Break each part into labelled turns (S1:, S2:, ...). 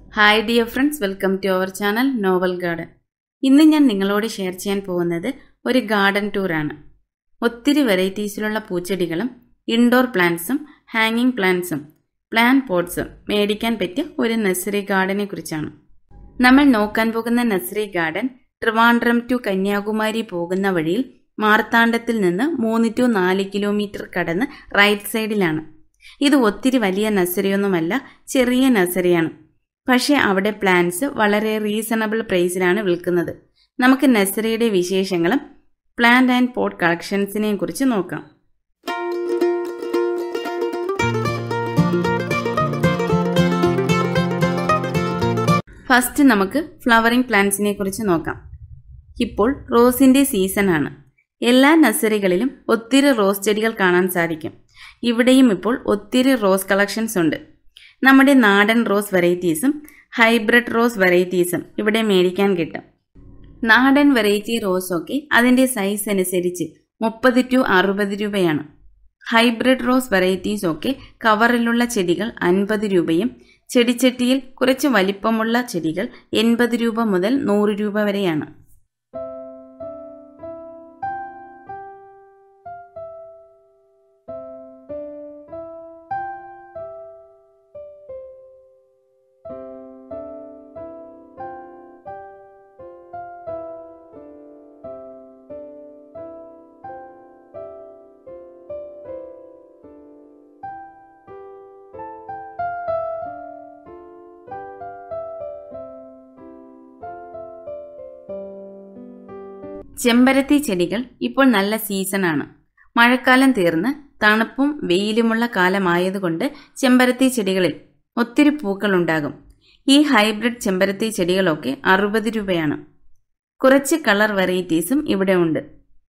S1: hi dear friends welcome to our channel Novel Garden ഇന്ന് ഞാൻ നിങ്ങളോട് ഷെയർ ചെയ്യാൻ പോകുന്നത് ഒരു ഗാർഡൻ ടൂറാണ് ഒത്തിരി വെറൈറ്റീസിലുള്ള പൂച്ചെടികളും ഇൻഡോർ പ്ലാന്റ്സും ഹാങ്ങിങ് പ്ലാന്റ്സും പ്ലാൻ പോട്ട്സും മേടിക്കാൻ പറ്റിയ ഒരു നഴ്സറി ഗാർഡനെ കുറിച്ചാണ് നമ്മൾ നോക്കാൻ പോകുന്ന nursery garden Trivandrum to Kanyakumari പോകുന്ന വഴിയിൽ മാർത്താണ്ഡത്തിൽ നിന്ന് മൂന്ന് ടു നാല് കിലോമീറ്റർ കടന്ന് റൈറ്റ് സൈഡിലാണ് ഇത് ഒത്തിരി വലിയ നഴ്സറിയൊന്നുമല്ല ചെറിയ നഴ്സറിയാണ് പക്ഷേ അവിടെ പ്ലാന്റ്സ് വളരെ റീസണബിൾ പ്രൈസിലാണ് വിൽക്കുന്നത് നമുക്ക് നഴ്സറിയുടെ വിശേഷങ്ങളും പ്ലാന്റ് ആൻഡ് പോട്ട് കളക്ഷൻസിനെയും കുറിച്ച് നോക്കാം ഫസ്റ്റ് നമുക്ക് ഫ്ലവറിംഗ് പ്ലാന്റ്സിനെ കുറിച്ച് നോക്കാം ഇപ്പോൾ റോസിന്റെ സീസൺ ആണ് എല്ലാ നഴ്സറികളിലും ഒത്തിരി റോസ് ചെടികൾ കാണാൻ സാധിക്കും ഇവിടെയും ഇപ്പോൾ ഒത്തിരി റോസ് കളക്ഷൻസ് ഉണ്ട് നമ്മുടെ നാടൻ റോസ് വെറൈറ്റീസും ഹൈബ്രിഡ് റോസ് വെറൈറ്റീസും ഇവിടെ മേടിക്കാൻ കിട്ടും നാടൻ വെറൈറ്റി റോസൊക്കെ അതിൻ്റെ സൈസ് അനുസരിച്ച് മുപ്പത് ടു അറുപത് രൂപയാണ് ഹൈബ്രിഡ് റോസ് വെറൈറ്റീസ് ഒക്കെ കവറിലുള്ള ചെടികൾ അൻപത് രൂപയും ചെടിച്ചട്ടിയിൽ കുറച്ച് വലിപ്പമുള്ള ചെടികൾ എൺപത് രൂപ മുതൽ നൂറ് രൂപ വരെയാണ് ചെമ്പരത്തി ചെടികൾ ഇപ്പോൾ നല്ല സീസണാണ് മഴക്കാലം തീർന്ന് തണുപ്പും വെയിലുമുള്ള കാലമായതുകൊണ്ട് ചെമ്പരത്തി ചെടികളിൽ ഒത്തിരി പൂക്കളുണ്ടാകും ഈ ഹൈബ്രിഡ് ചെമ്പരത്തി ചെടികളൊക്കെ അറുപത് രൂപയാണ് കുറച്ച് കളർ വെറൈറ്റീസും ഇവിടെ ഉണ്ട്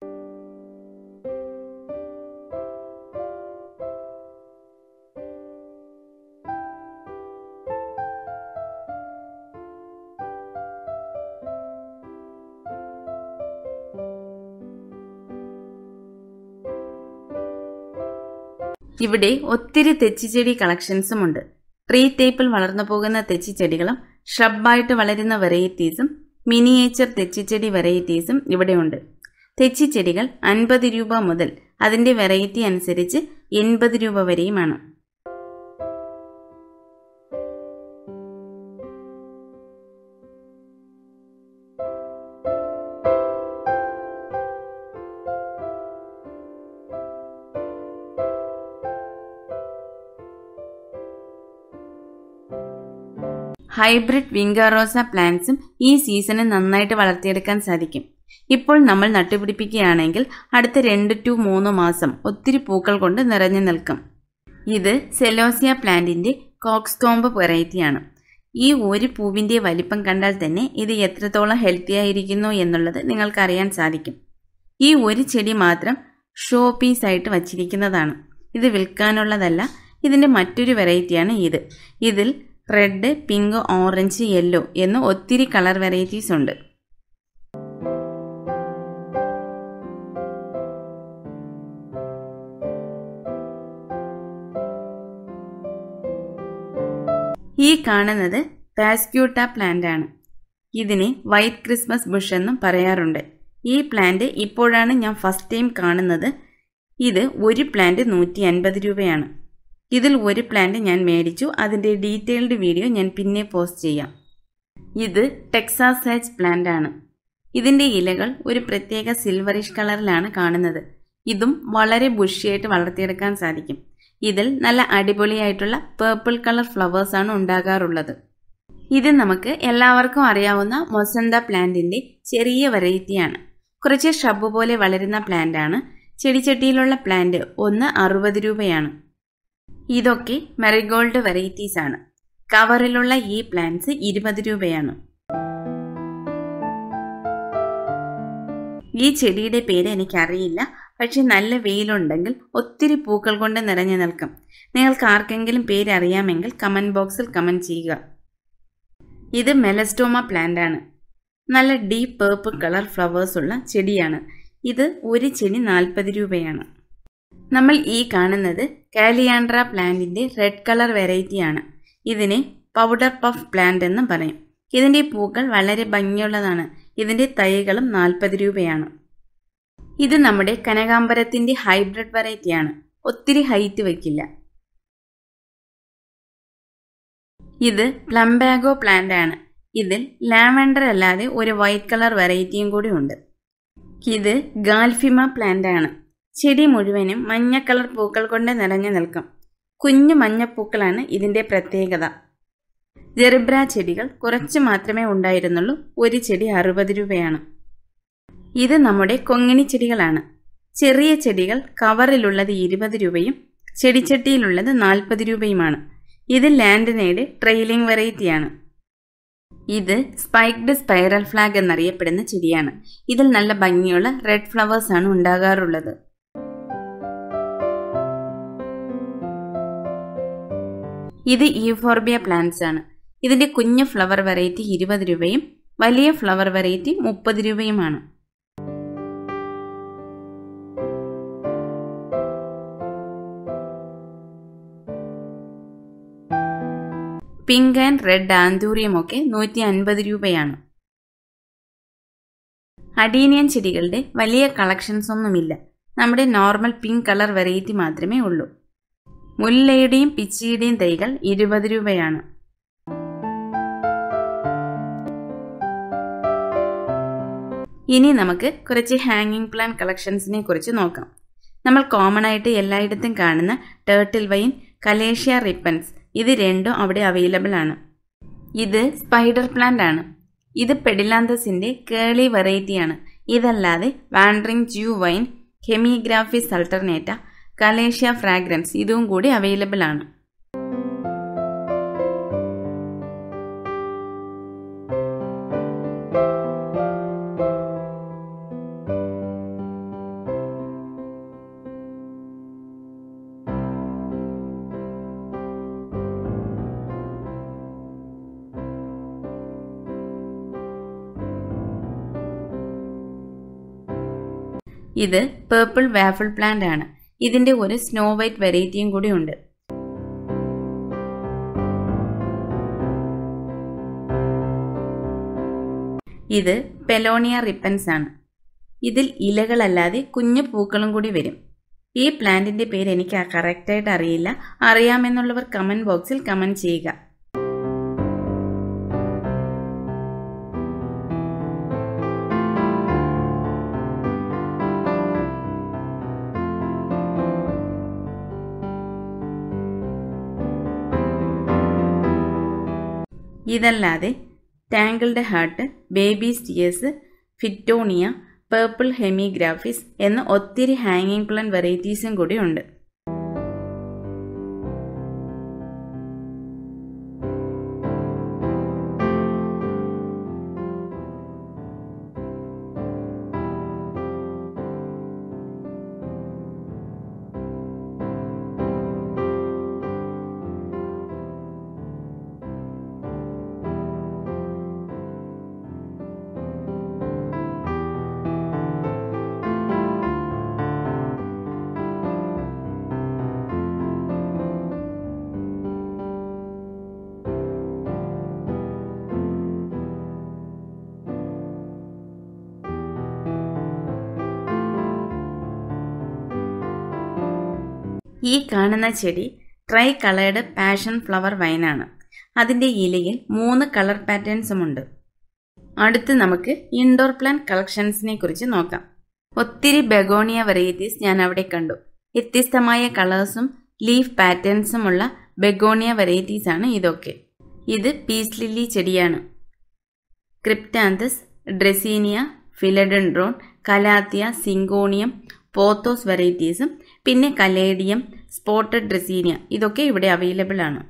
S1: ഇവിടെ ഒത്തിരി തെച്ചിച്ചെടി കളക്ഷൻസും ഉണ്ട് ട്രീ ടൈപ്പിൽ വളർന്നു പോകുന്ന തെച്ചിച്ചെടികളും ഷ്രബായിട്ട് വളരുന്ന വെറൈറ്റീസും മിനിയേച്ചർ തെച്ചിച്ചെടി വെറൈറ്റീസും ഇവിടെയുണ്ട് തെച്ചിച്ചെടികൾ അൻപത് രൂപ മുതൽ അതിന്റെ വെറൈറ്റി അനുസരിച്ച് എൺപത് രൂപ വരെയുമാണ് ഹൈബ്രിഡ് വിങ്കാറോസ പ്ലാന്റ്സും ഈ സീസണിൽ നന്നായിട്ട് വളർത്തിയെടുക്കാൻ സാധിക്കും ഇപ്പോൾ നമ്മൾ നട്ടുപിടിപ്പിക്കുകയാണെങ്കിൽ അടുത്ത രണ്ട് ടു മൂന്ന് മാസം ഒത്തിരി പൂക്കൾ കൊണ്ട് നിറഞ്ഞു നിൽക്കും ഇത് സെലോസിയ പ്ലാന്റിന്റെ കോക്സ്കോംബ് വെറൈറ്റിയാണ് ഈ ഒരു പൂവിന്റെ വലിപ്പം കണ്ടാൽ തന്നെ ഇത് എത്രത്തോളം ഹെൽത്തി ആയിരിക്കുന്നു എന്നുള്ളത് നിങ്ങൾക്കറിയാൻ സാധിക്കും ഈ ഒരു ചെടി മാത്രം ഷോ പീസ് ആയിട്ട് വച്ചിരിക്കുന്നതാണ് ഇത് വിൽക്കാനുള്ളതല്ല ഇതിന്റെ മറ്റൊരു വെറൈറ്റിയാണ് ഇത് ഇതിൽ റെഡ് പിങ്ക് ഓറഞ്ച് യെല്ലോ എന്ന് ഒത്തിരി കളർ വെറൈറ്റീസ് ഉണ്ട് ഈ കാണുന്നത് പാസ്ക്യൂട്ട പ്ലാന്റ് ആണ് ഇതിനെ വൈറ്റ് ക്രിസ്മസ് ബുഷ് എന്നും പറയാറുണ്ട് ഈ പ്ലാന്റ് ഇപ്പോഴാണ് ഞാൻ ഫസ്റ്റ് ടൈം കാണുന്നത് ഇത് ഒരു പ്ലാന്റ് നൂറ്റി അൻപത് രൂപയാണ് ഇതിൽ ഒരു പ്ലാന്റ് ഞാൻ മേടിച്ചു അതിൻ്റെ ഡീറ്റെയിൽഡ് വീഡിയോ ഞാൻ പിന്നെ പോസ്റ്റ് ചെയ്യാം ഇത് ടെക്സാസ് ഹാച്ച് പ്ലാന്റ് ആണ് ഇതിൻ്റെ ഇലകൾ ഒരു പ്രത്യേക സിൽവറിഷ് കളറിലാണ് കാണുന്നത് ഇതും വളരെ ബുഷിയായിട്ട് വളർത്തിയെടുക്കാൻ സാധിക്കും ഇതിൽ നല്ല അടിപൊളിയായിട്ടുള്ള പേർപ്പിൾ കളർ ഫ്ലവേഴ്സ് ആണ് ഉണ്ടാകാറുള്ളത് ഇത് നമുക്ക് എല്ലാവർക്കും അറിയാവുന്ന മൊസന്ത പ്ലാന്റിന്റെ ചെറിയ വെറൈറ്റിയാണ് കുറച്ച് ഷബ് പോലെ വളരുന്ന പ്ലാന്റ് ആണ് ചെടിച്ചട്ടിയിലുള്ള പ്ലാന്റ് ഒന്ന് അറുപത് രൂപയാണ് ഇതൊക്കെ മെറിഗോൾഡ് വെറൈറ്റീസ് ആണ് കവറിലുള്ള ഈ പ്ലാന്റ്സ് ഇരുപത് രൂപയാണ് ഈ ചെടിയുടെ പേര് എനിക്കറിയില്ല പക്ഷെ നല്ല വെയിലുണ്ടെങ്കിൽ ഒത്തിരി പൂക്കൾ കൊണ്ട് നിറഞ്ഞു നിൽക്കും നിങ്ങൾക്ക് ആർക്കെങ്കിലും പേര് അറിയാമെങ്കിൽ കമന്റ് ബോക്സിൽ കമന്റ് ചെയ്യുക ഇത് മെലസ്റ്റോമ പ്ലാന്റ് ആണ് നല്ല ഡീപ്പ് പേർപ്പിൾ കളർ ഫ്ലവേഴ്സ് ഉള്ള ചെടിയാണ് ഇത് ഒരു ചെടി നാൽപ്പത് രൂപയാണ് നമ്മൾ ഈ കാണുന്നത് കാലിയാൻഡ്ര പ്ലാന്റിന്റെ റെഡ് കളർ വെറൈറ്റിയാണ് ഇതിനെ പൗഡർ പഫ് പ്ലാന്റ് എന്നും പറയും ഇതിൻ്റെ പൂക്കൾ വളരെ ഭംഗിയുള്ളതാണ് ഇതിൻ്റെ തൈകളും നാൽപ്പത് രൂപയാണ് ഇത് നമ്മുടെ കനകാംബരത്തിൻ്റെ ഹൈബ്രിഡ് വെറൈറ്റിയാണ് ഒത്തിരി ഹൈറ്റ് വയ്ക്കില്ല ഇത് പ്ലംബാഗോ പ്ലാന്റ് ആണ് ഇതിൽ ലാവൻഡർ അല്ലാതെ ഒരു വൈറ്റ് കളർ വെറൈറ്റിയും കൂടി ഉണ്ട് ഇത് ഗാൽഫിമ പ്ലാന്റ് ആണ് ചെടി മുഴുവനും മഞ്ഞ കളർ പൂക്കൾ കൊണ്ട് നിറഞ്ഞു നിൽക്കും കുഞ്ഞു മഞ്ഞപ്പൂക്കളാണ് ഇതിൻ്റെ പ്രത്യേകത ജെറിബ്ര ചെടികൾ കുറച്ച് മാത്രമേ ഉണ്ടായിരുന്നുള്ളൂ ഒരു ചെടി അറുപത് രൂപയാണ് ഇത് നമ്മുടെ കൊങ്ങിണി ചെടികളാണ് ചെറിയ ചെടികൾ കവറിലുള്ളത് ഇരുപത് രൂപയും ചെടിച്ചട്ടിയിലുള്ളത് നാൽപ്പത് രൂപയുമാണ് ഇത് ലാൻഡിനയുടെ ട്രെയിലിംഗ് വെറൈറ്റിയാണ് ഇത് സ്പൈക്ഡ് സ്പൈറൽ ഫ്ലാഗ് എന്നറിയപ്പെടുന്ന ചെടിയാണ് ഇതിൽ നല്ല ഭംഗിയുള്ള റെഡ് ഫ്ലവേഴ്സ് ആണ് ഉണ്ടാകാറുള്ളത് ഇത് ഈഫോർബിയ പ്ലാന്റ്സ് ആണ് ഇതിന്റെ കുഞ്ഞു ഫ്ലവർ വെറൈറ്റി ഇരുപത് രൂപയും വലിയ ഫ്ലവർ വെറൈറ്റി മുപ്പത് രൂപയുമാണ് പിങ്ക് ആൻഡ് റെഡ് ആന്തൂറിയം ഒക്കെ നൂറ്റി അൻപത് രൂപയാണ് അഡീനിയൻ ചെടികളുടെ വലിയ കളക്ഷൻസ് ഒന്നുമില്ല നമ്മുടെ നോർമൽ പിങ്ക് കളർ വെറൈറ്റി മാത്രമേ ഉള്ളൂ മുല്ലയുടെയും പിച്ചിയുടെയും തൈകൾ ഇരുപത് രൂപയാണ് ഇനി നമുക്ക് കുറച്ച് ഹാങ്ങിങ് പ്ലാൻ കളക്ഷൻസിനെ കുറിച്ച് നോക്കാം നമ്മൾ കോമൺ ആയിട്ട് എല്ലായിടത്തും കാണുന്ന ടേർട്ടിൽ വൈൻ കലേഷ്യ റിപ്പൻസ് ഇത് രണ്ടും അവിടെ അവൈലബിൾ ആണ് ഇത് സ്പൈഡർ പ്ലാന്റ് ആണ് ഇത് പെഡിലാന്തസിന്റെ കേളി വെറൈറ്റിയാണ് ഇതല്ലാതെ wandering Jew vine hemigraphis alternata callisia fragrans ഇതും കൂടി അവൈലബിൾ ആണ് ഇത് പേർപ്പിൾ വാഫിൾ പ്ലാന്റ് ആണ് ഇതിന്റെ ഒരു സ്നോ വൈറ്റ് വെറൈറ്റിയും കൂടി ഉണ്ട് ഇത് പെലോണിയ റിപ്പൻസ് ആണ് ഇതിൽ ഇലകളല്ലാതെ കുഞ്ഞു പൂക്കളും കൂടി വരും ഈ പ്ലാന്റിന്റെ പേര് എനിക്ക് കറക്റ്റായിട്ട് അറിയില്ല അറിയാമെന്നുള്ളവർ കമന്റ് ബോക്സിൽ കമന്റ് ചെയ്യുക ഇതല്ലാതെ tangled heart baby tears fittonia purple hemigraphis എന്ന ഒത്തിരി ഹാങ്ങിങ് പ്ലാൻ വെറൈറ്റീസും കൂടി ഉണ്ട് ഈ കാണുന്ന ചെടി ട്രൈ കളേർഡ് പാഷൻ ഫ്ലവർ വൈനാണ് അതിൻ്റെ ഇലയിൽ മൂന്ന് കളർ പാറ്റേൺസുമുണ്ട് അടുത്ത് നമുക്ക് ഇൻഡോർ പ്ലാന്റ് കളക്ഷൻസിനെ കുറിച്ച് നോക്കാം ഒത്തിരി ബെഗോണിയ വെറൈറ്റീസ് ഞാൻ അവിടെ കണ്ടു വ്യത്യസ്തമായ കളേഴ്സും ലീഫ് പാറ്റേൺസുമുള്ള ബെഗോണിയ വെറൈറ്റീസ് ആണ് ഇതൊക്കെ ഇത് പീസ് ലില്ലി ചെടിയാണ് cryptanthus dracaena philodendron calathea syngonium pothos വെറൈറ്റീസും പിന്നെ കലേഡിയം സ്പോട്ടഡ് ഡ്രെസീനിയ ഇതൊക്കെ ഇവിടെ അവൈലബിൾ ആണ്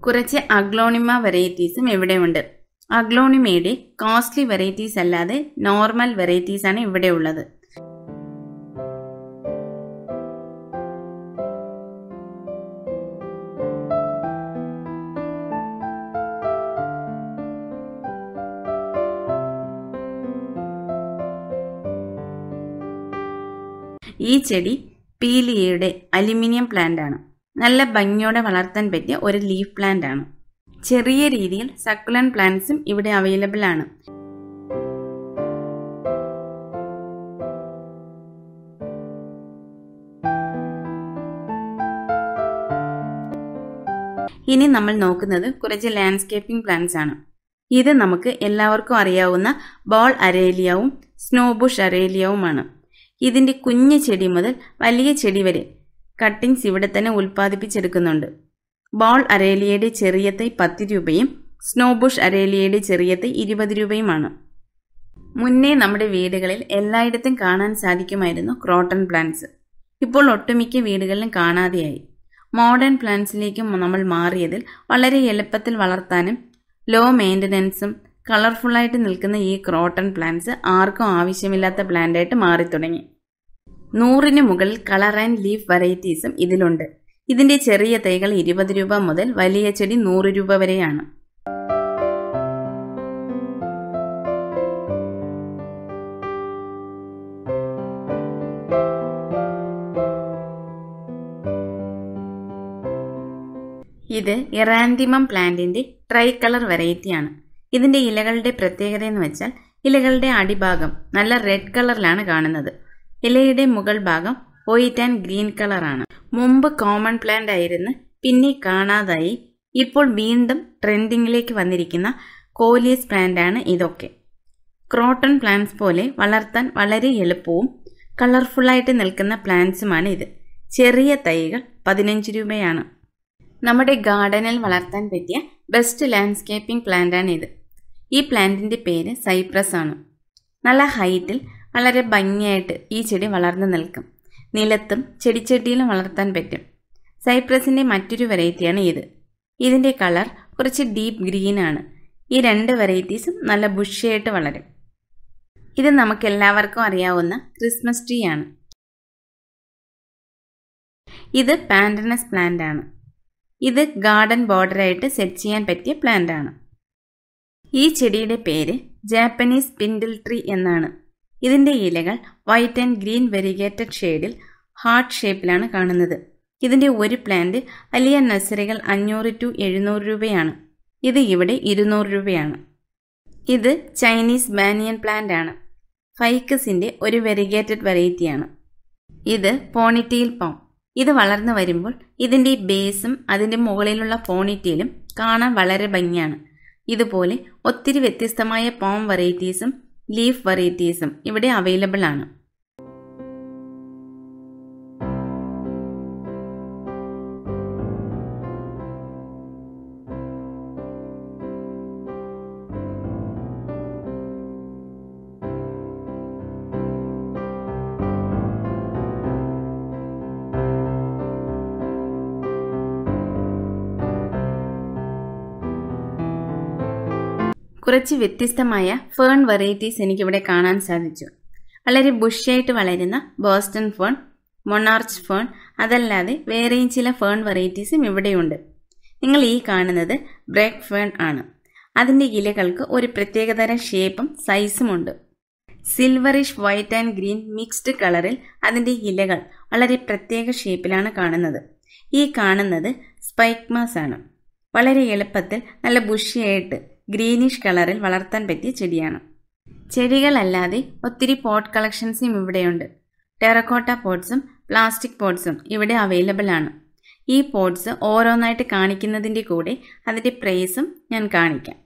S1: കുറച്ച് അഗ്ലോണിമ വെറൈറ്റീസും ഇവിടെയുണ്ട് അഗ്ലോണിമയുടെ കോസ്റ്റ്ലി വെറൈറ്റീസ് അല്ലാതെ നോർമൽ വെറൈറ്റീസ് ആണ് ഇവിടെ ഉള്ളത് ഈ ചെടി പീലിയയുടെ അലുമിനിയം പ്ലാന്റ് ആണ് നല്ല ഭംഗിയോടെ വളർത്താൻ പറ്റിയ ഒരു ലീഫ് പ്ലാന്റ് ആണ് ചെറിയ രീതിയിൽ സക്കുലൻ പ്ലാന്റ്സും ഇവിടെ അവൈലബിൾ ആണ് ഇനി നമ്മൾ നോക്കുന്നത് കുറച്ച് ലാൻഡ്സ്കേപ്പിംഗ് പ്ലാന്റ്സ് ആണ് ഇത് നമുക്ക് എല്ലാവർക്കും അറിയാവുന്ന ബോൾ അരേലിയവും സ്നോബുഷ് അരേലിയവുമാണ് ഇതിന്റെ കുഞ്ഞു ചെടി മുതൽ വലിയ ചെടി വരെ കട്ടിങ്സ് ഇവിടെ തന്നെ ഉൽപ്പാദിപ്പിച്ചെടുക്കുന്നുണ്ട് ബോൾ അരേലിയയുടെ ചെറിയ തൈ പത്ത് രൂപയും സ്നോബുഷ് അരേലിയയുടെ ചെറിയ തൈ ഇരുപത് രൂപയുമാണ് മുന്നേ നമ്മുടെ വീടുകളിൽ എല്ലായിടത്തും കാണാൻ സാധിക്കുമായിരുന്നു ക്രോട്ടൺ പ്ലാന്റ്സ് ഇപ്പോൾ ഒട്ടുമിക്ക വീടുകളിലും കാണാതെയായി മോഡേൺ പ്ലാന്റ്സിലേക്കും നമ്മൾ മാറിയതിൽ വളരെ എളുപ്പത്തിൽ വളർത്താനും ലോ മെയിൻ്റനൻസും കളർഫുള്ളായിട്ട് നിൽക്കുന്ന ഈ ക്രോട്ടൺ പ്ലാന്റ്സ് ആർക്കും ആവശ്യമില്ലാത്ത പ്ലാന്റായിട്ട് മാറി തുടങ്ങി നൂറിന് മുകളിൽ കളർ ആൻഡ് ലീഫ് വെറൈറ്റീസും ഇതിലുണ്ട് ഇതിന്റെ ചെറിയ തൈകൾ ഇരുപത് രൂപ മുതൽ വലിയ ചെടി നൂറ് രൂപ വരെയാണ് ഇത് ഇറാന്തിമം പ്ലാന്റിന്റെ ട്രൈ കളർ വെറൈറ്റിയാണ് ഇതിന്റെ ഇലകളുടെ പ്രത്യേകത എന്ന് വെച്ചാൽ ഇലകളുടെ അടിഭാഗം നല്ല റെഡ് കളറിലാണ് കാണുന്നത് ഇലയുടെ മുകൾ ഭാഗം വൈറ്റ് ആൻഡ് ഗ്രീൻ കളറാണ് മുമ്പ് കോമൺ പ്ലാന്റ് ആയിരുന്നു പിന്നെ കാണാതായി ഇപ്പോൾ വീണ്ടും ട്രെൻഡിങ്ങിലേക്ക് വന്നിരിക്കുന്ന കോലിയസ് പ്ലാന്റ് ആണ് ഇതൊക്കെ ക്രോട്ടൺ പ്ലാന്റ്സ് പോലെ വളർത്താൻ വളരെ എളുപ്പവും കളർഫുള്ളായിട്ട് നിൽക്കുന്ന പ്ലാന്റ്സുമാണ് ഇത് ചെറിയ തൈകൾ പതിനഞ്ച് രൂപയാണ് നമ്മുടെ ഗാർഡനിൽ വളർത്താൻ പറ്റിയ ബെസ്റ്റ് ലാൻഡ്സ്കേപ്പിംഗ് പ്ലാന്റ് ആണ് ഇത് ഈ പ്ലാന്റിന്റെ പേര് സൈപ്രസ് ആണ് നല്ല ഹൈറ്റിൽ വളരെ ഭംഗിയായിട്ട് ഈ ചെടി വളർന്നു നിൽക്കും നിലത്തും ചെടിച്ചട്ടിയിലും വളർത്താൻ പറ്റും സൈപ്രസിന്റെ മറ്റൊരു വെറൈറ്റിയാണ് ഇത് ഇതിന്റെ കളർ കുറച്ച് ഡീപ്പ് ഗ്രീൻ ആണ് ഈ രണ്ട് വെറൈറ്റീസും നല്ല ബുഷിയായിട്ട് വളരും ഇത് നമുക്ക് എല്ലാവർക്കും അറിയാവുന്ന ക്രിസ്മസ് ട്രീ ആണ് ഇത് പാൻഡനസ് പ്ലാന്റ് ആണ് ഇത് ഗാർഡൻ ബോർഡറായിട്ട് സെറ്റ് ചെയ്യാൻ പറ്റിയ പ്ലാന്റ് ആണ് ഈ ചെടിയുടെ പേര് ജാപ്പനീസ് പിൻഡിൽ ട്രീ എന്നാണ് ഇതിന്റെ ഇലകൾ വൈറ്റ് ആൻഡ് ഗ്രീൻ വെരിഗേറ്റഡ് ഷെയ്ഡിൽ ഹാർട്ട് ഷേപ്പിലാണ് കാണുന്നത് ഇതിന്റെ ഒരു പ്ലാന്റ് വലിയ നഴ്സറികൾ അഞ്ഞൂറ് ടു എഴുന്നൂറ് രൂപയാണ് ഇത് ഇവിടെ ഇരുന്നൂറ് രൂപയാണ് ഇത് ചൈനീസ് ബാനിയൻ പ്ലാന്റ് ആണ് ഫൈക്കസിന്റെ ഒരു വെരിഗേറ്റഡ് വെറൈറ്റിയാണ് ഇത് പോണിറ്റെയിൽ പോം ഇത് വളർന്നു വരുമ്പോൾ ഇതിന്റെ ബേസും അതിന്റെ മുകളിലുള്ള പോണിറ്റെയിലും കാണാൻ വളരെ ഭംഗിയാണ് ഇതുപോലെ ഒത്തിരി വ്യത്യസ്തമായ പോം വെറൈറ്റീസും ലീഫ് വെറൈറ്റീസും ഇവിടെ അവൈലബിൾ ആണ് കുറച്ച് വ്യത്യസ്തമായ ഫേൺ വെറൈറ്റീസ് എനിക്കിവിടെ കാണാൻ സാധിച്ചു വളരെ ബുഷായിട്ട് വളരുന്ന ബോസ്റ്റൺ ഫേൺ മൊണാർച്ച് ഫേൺ അതല്ലാതെ വേറെയും ചില ഫേൺ വെറൈറ്റീസും ഇവിടെയുണ്ട് നിങ്ങൾ ഈ കാണുന്നത് ബ്രേക്ക് ഫേൺ ആണ് അതിൻ്റെ ഇലകൾക്ക് ഒരു പ്രത്യേകതരം ഷേപ്പും സൈസും ഉണ്ട് silverish white and green mixed കളറിൽ അതിൻ്റെ ഇലകൾ വളരെ പ്രത്യേക ഷേപ്പിലാണ് കാണുന്നത് ഈ കാണുന്നത് സ്പൈക്മാസ് ആണ് വളരെ എളുപ്പത്തിൽ നല്ല ബുഷിയായിട്ട് ഗ്രീനിഷ് കളറിൽ വളർത്താൻ പറ്റിയ ചെടിയാണ് ചെടികളല്ലാതെ ഒത്തിരി പോട്ട് കളക്ഷൻസും ഇവിടെയുണ്ട് ടെറക്കോട്ട പോട്ട്സും പ്ലാസ്റ്റിക് പോട്ട്സും ഇവിടെ അവൈലബിൾ ആണ് ഈ പോട്ട്സ് ഓരോന്നായിട്ട് കാണിക്കുന്നതിൻ്റെ കൂടെ അതിൻ്റെ പ്രൈസും ഞാൻ കാണിക്കാം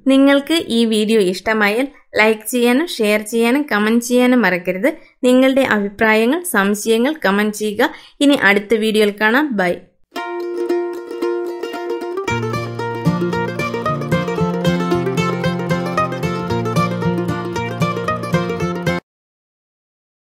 S1: നിങ്ങൾക്ക് ഈ വീഡിയോ ഇഷ്ടമായാൽ ലൈക്ക് ചെയ്യാനും ഷെയർ ചെയ്യാനും കമൻറ്റ് ചെയ്യാനും മറക്കരുത് നിങ്ങളുടെ അഭിപ്രായങ്ങൾ സംശയങ്ങൾ കമൻറ്റ് ചെയ്യുക ഇനി അടുത്ത വീഡിയോയിൽ കാണാം ബൈ